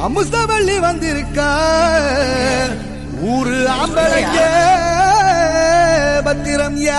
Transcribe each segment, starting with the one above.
அமுசவள்ளி வந்திருக்கா ஊரு ஆம்பளைங்க பத்திரம் யா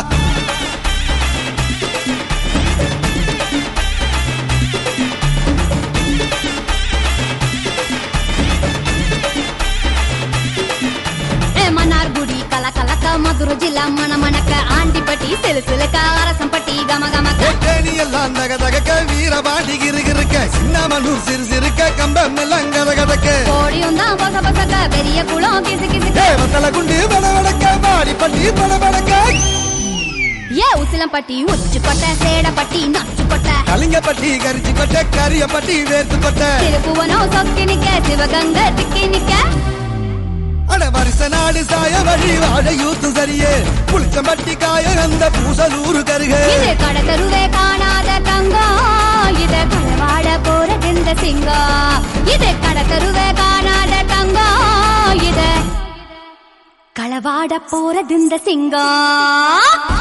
ஏ மன்னார்குடி கல கலக்க மதுரை ஜில்லா மண மணக்க ஆண்டிப்பட்டி சிலு சிலுக்க அரசம்பட்டி கம கமக்க தேனி எல்லாம் தக தகக்க வீரபாண்டி கிருகிருக்க சின்னமனூர் சிறு சிறுக்க கம்பம் எல்லாம் கத கதக்க கோடியும் தான் பச பசக்க பெரிய குளம் கிசு கிசுக்க வத்தல குண்டு பட வடக்க மாடிப்பட்டி பட வடக்க ஏ உசிலம்பட்டி உச்சுக்கொட்டை சேடப்பட்டி நச்சுக்கொட்டை கலிங்கப்பட்டி கரிச்சி கொட்ட கரியப்பட்டி வேர்த்து கொட்ட திருப்புவனம் சொக்கி நிக்க சிவகங்கை திக்கி நிக்க அட வருஷ நாடு சாய வழி வாழ யூத்து சரியே புளிச்சம்பட்டி காய அந்த பூசலூரு கருக இது கடத்தருவே காணாத தங்கம் இது களவாட போறது இந்த சிங்கம் இது கடத்தருவே காணாத தங்கம் இது களவாட போறது இந்த சிங்கம்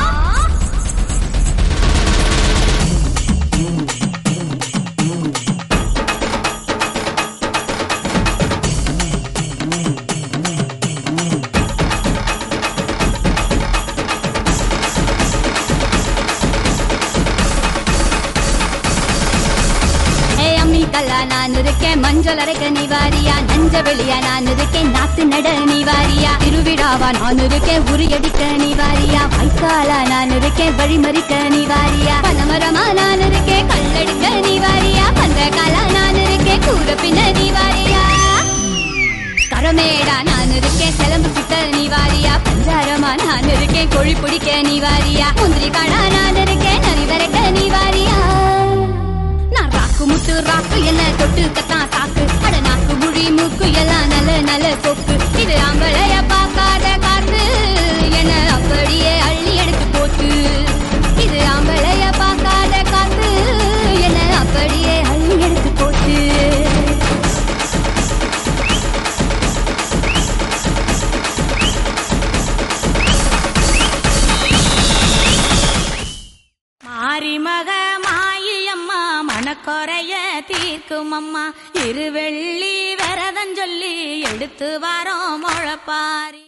ஏ அம்மி கல்லா நான் இருக்கேன் மஞ்சள் அரைக்க நீ வாரியா நஞ்ச வெளியா நான் இருக்கேன் நாத்து நட நீ வாரியா திருவிழாவா நான் இருக்கேன் உரியடிக்க நீ வாரியா வைக்காலா நான் இருக்கேன் வழிமறிக்க நீ வாரியா பனமரமா நான் இருக்கேன் கல்லடிக்க நீ வாரியா பந்தகாலா நான் இருக்கேன் கூற பின்ன நீ வாரியா கரமேடா நான் இருக்கேன் சிலம்பு கிட்ட நீ வாரியா பஞ்சாரமா நான் இருக்கேன் கோழி பிடிக்க நீ வாரியா முந்திரி காடா நான் இருக்கேன் நரி வரைக்க நீ வாரியா நான் ராக்கு முட்டு ராக்கு என்ன தொட்டு கத்தான் சாக்கு அட நாக்கு முழி மூக்கு எல்லாம் நல்ல நல்ல சொக்கு இது ஆம்பளைய பார்க்காத காத்து என்ன அப்படியே அள்ளி எடுத்து போட்டு இது ஆம்பளைய பார்க்காத காத்து என்ன அப்படியே அள்ளி எடுத்து போட்டு மாரிமக மாயம்மா மனக்குறைய தீர்க்கும் அம்மா இருவெள்ளி விரதம் சொல்லி எடுத்து வரோம் முழப்பாரி